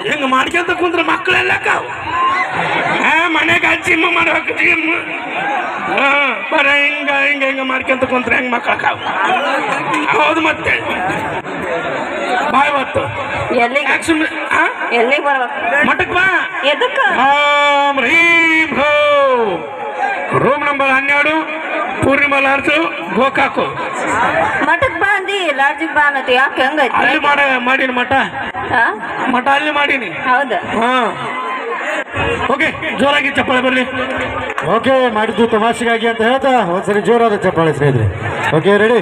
ಹಿಂಗ ಮಾಡ್ಕೊಂತ ಕುಂದ್ರೆ ಮಕ್ಕಳೆಲ್ಲ ಕಾವು ಹಾ ಮನೆಗೆ ಜಿಮ್ ಮಾಡ್ಬೇಕು ಜಿಮ್ ಹಾ ಬರ ಹಿಂಗ ಹಿಂಗ ಹಿಂಗ ಮಾಡ್ಕೊಂತ ಕುಂತ್ರೆ ಹೆಂಗ್ ಮಕ್ಕಳ ಕಾವು ಹೌದು ಮತ್ತೆ ಬಾಯ್ ಹೊತ್ತು ಎಲ್ಲಿಗೆ ಯಾಕೆ ಸುಮ್ಮನೆ ಎಲ್ಲಿಗೆ ಬರ್ಬೇಕು ಮಠಕ್ ಬಾ ಎದಕ್ಕ ಓಂ ಹ್ರೀಂ ಹೋ ರೂಮ್ ನಂಬರ್ ಹನ್ನೆರಡು ಪೂರ್ಣಿಮಾ ಲಾಡ್ಜು ಗೋಕಾಕು ಮಠಕ್ ಬಾ ಅಂದಿ ಲಾಡ್ಜಿಗೆ ಬಾ ಅನ್ನತಿ ಯಾಕೆ ಹೆಂಗೈತಿ ಅಲ್ಲಿ ಮಾಡ ಮಾಡೀನಿ ಮಠ ಹಾ ಮಠ ಅಲ್ಲಿ ಮಾಡೀನಿ ಹೌದಾ ಹಾ ಓಕೆ ಜೋರಾಗಿ ಚಪ್ಪಾಳೆ ಬರಲಿ ಓಕೆ ಮಾಡಿದ್ದು ತಮಾಷೆಗಾಗಿ ಅಂತ ಹೇಳ್ತಾ ಒಂದ್ಸರಿ ಜೋರಾದ ಚಪ್ಪಾಳೆ ಸ್ನೇಹಿತರೆ ಓಕೆ ರೆಡಿ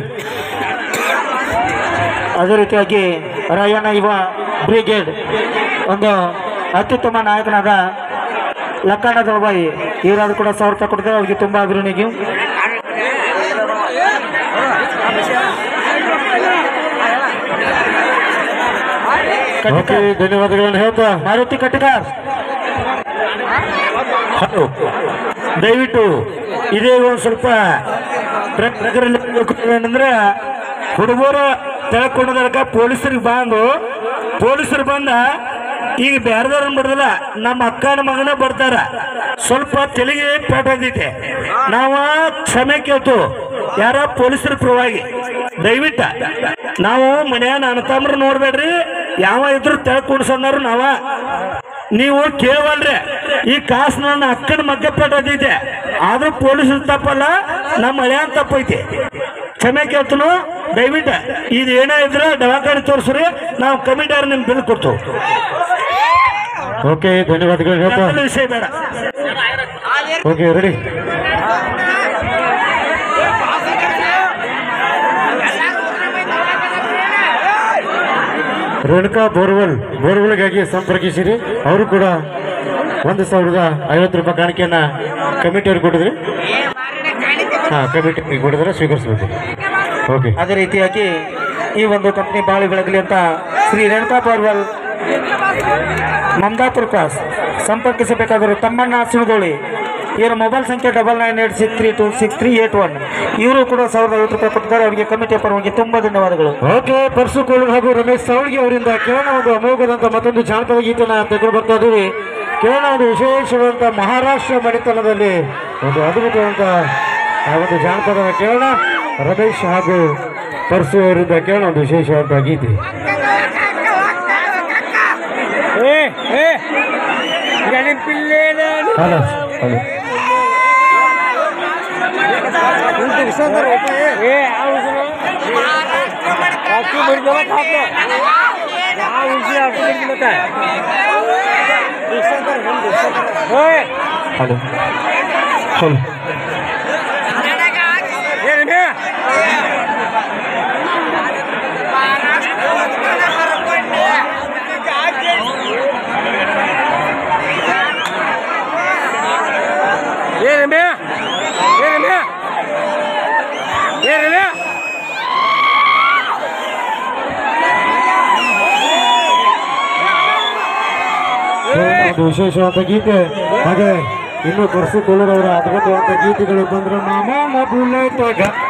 ಅದೇ ರೀತಿಯಾಗಿ ರಾಯಣ್ಣ ಯುವ ಬ್ರಿಗೇಡ್ ಒಂದು ಅತ್ಯುತ್ತಮ ನಾಯಕನಾದ ಲಕ್ಕಣ್ಣ ದಳಬಾಯಿ ಇವರಾದ್ರು ಕೂಡ ಸಾವಿರ ರೂಪಾಯಿ ಕೊಡ್ತಾರೆ ಅವ್ರಿಗೆ ತುಂಬ ಅಭಿನಂದನೆಗೆ ಓಕೆ ಧನ್ಯವಾದಗಳನ್ನು ಹೇಳ್ತಾ ಮಾರುತಿ ಕಟ್ಟಿಕಾರ್ ಹಲೋ ದಯವಿಟ್ಟು ಇದೇ ಒಂದು ಸ್ವಲ್ಪ ಏನಂದ್ರೆ ಹುಡುಗರು ತೆಳ್ಕೊಂಡದಕ್ಕ ಪೊಲೀಸರಿಗೆ ಬಂದು ಪೊಲೀಸರು ಬಂದ ಈಗ ಬೇರೆದವ್ರ ಬಿಡದಿಲ್ಲ ನಮ್ಮ ಅಕ್ಕನ ಮಗನ ಬರ್ತಾರ ಸ್ವಲ್ಪ ತೆಲಿಗೆ ಪೇಟಾಗೈತೆ ನಾವು ಕ್ಷಮೆ ಕೇಳ್ತು ಯಾರ ಪೊಲೀಸರ ಪರವಾಗಿ ದಯವಿಟ್ಟ ನಾವು ಮನ್ಯಾಗ ನನ್ನ ತಮ್ರ ನೋಡ್ಬೇಡ್ರಿ ಯಾವ ಇದ್ರು ತೆಳಗ್ ಕುಡ್ಸಂದ್ರು ನಾವ ನೀವು ಕೇಳವಲ್ರಿ ಈ ಕಾಸು ನನ್ನ ಅಕ್ಕನ ಮಗ್ಗೆ ಪೇಟೈತೆ ಆದ್ರೂ ಪೊಲೀಸರು ತಪ್ಪಲ್ಲ ನಮ್ಮ ಹಳೆಯ ತಪ್ಪೈತಿ ಕ್ಷಮೆ ಕೇಳ್ತನು ದಯವಿಟ್ಟು ಇದು ಏನೇ ಇದ್ರೆ ದವಾಖಾನೆ ತೋರಿಸ್ರಿ ನಾವು ಕಮಿಟಿಯವ್ರು ನಿಮ್ಗೆ ಬಿಲ್ ಕೊಡ್ತು ಓಕೆ ಧನ್ಯವಾದಗಳು ಹೇಳ್ತಾ ವಿಷಯ ಬೇಡ ಓಕೆ ರೆಡಿ ರೇಣುಕಾ ಬೋರ್ವೆಲ್ ಬೋರ್ವೆಲ್ಗಾಗಿ ಸಂಪರ್ಕಿಸಿರಿ ಅವರು ಕೂಡ ಒಂದು ಸಾವಿರದ ಐವತ್ತು ರೂಪಾಯಿ ಕಾಣಿಕೆಯನ್ನ ಕಮಿಟಿಯವ್ರು ಕೊಟ್ಟಿದ್ರಿ ಹಾಂ ಕಮಿಟಿ ಕೊಟ್ಟಿದ್ರೆ ಸ್ವೀಕರಿಸಬೇಕು ಓಕೆ ಅದೇ ರೀತಿಯಾಗಿ ಈ ಒಂದು ಕಂಪ್ನಿ ಬಾಳಿ ಬೆಳಗಲಿ ಅಂತ ಶ್ರೀ ರೇಣುಕಾ ಬೋರ್ವೆಲ್ ಮಮದಾಪುರ ಕ್ರಾಸ್ ಸಂಪರ್ಕಿಸಬೇಕಾದರೂ ತಮ್ಮಣ್ಣ ಸಿಮದೋಳಿ ಇವರ ಮೊಬೈಲ್ ಸಂಖ್ಯೆ double nine eight six three two six three eight one ಇವರು ಕೂಡ ಸಾವಿರದ ಐವತ್ತು ರೂಪಾಯಿ ಕೊಟ್ಟಿದ್ದಾರೆ ಅವರಿಗೆ ಕಮಿಟಿಯ ಪರವಾಗಿ ತುಂಬ ಧನ್ಯವಾದಗಳು ಓಕೆ ಪರ್ಸು ಕೋಳೂರು ಹಾಗೂ ರಮೇಶ್ ಸವಳ್ಗಿ ಅವರಿಂದ ಕೇರಳ ಒಂದು ಅಮೋಘದಂತ ಮತ್ತೊಂದು ಜಾನಪದ ಗೀತೆನ ತೆಗೆದು ಬರ್ತಾ ಇದ್ದೀವಿ ಕೇರಳ ಒಂದು ವಿಶೇಷವಾದಂಥ ಮಹಾರಾಷ್ಟ್ರ ಮಣಿತನದಲ್ಲಿ ಒಂದು ಅದ್ಭುತವಾದಂಥ ಆ ಒಂದು ಜಾನಪದ ಕೇರಳ ರಮೇಶ್ ಹಾಗೂ ಪರ್ಸು ಅವರಿಂದ ಕೇರಳ ಒಂದು ವಿಶೇಷವಾದಂಥ ಗೀತೆ ಹಲೋ ಹಲೋ ಹಲೋ ಹಲೋ ಒಂದು ವಿಶೇಷವಾದ ಗೀತೆ ಹಾಗೆ ಇನ್ನು ಪರ್ಸು ಕೋಳೂರವರ ಅದ್ಭುತವಾದ ಗೀತೆಗಳು ಬಂದ್ರೆ ಮಾಮ ಬುಲೆಟ್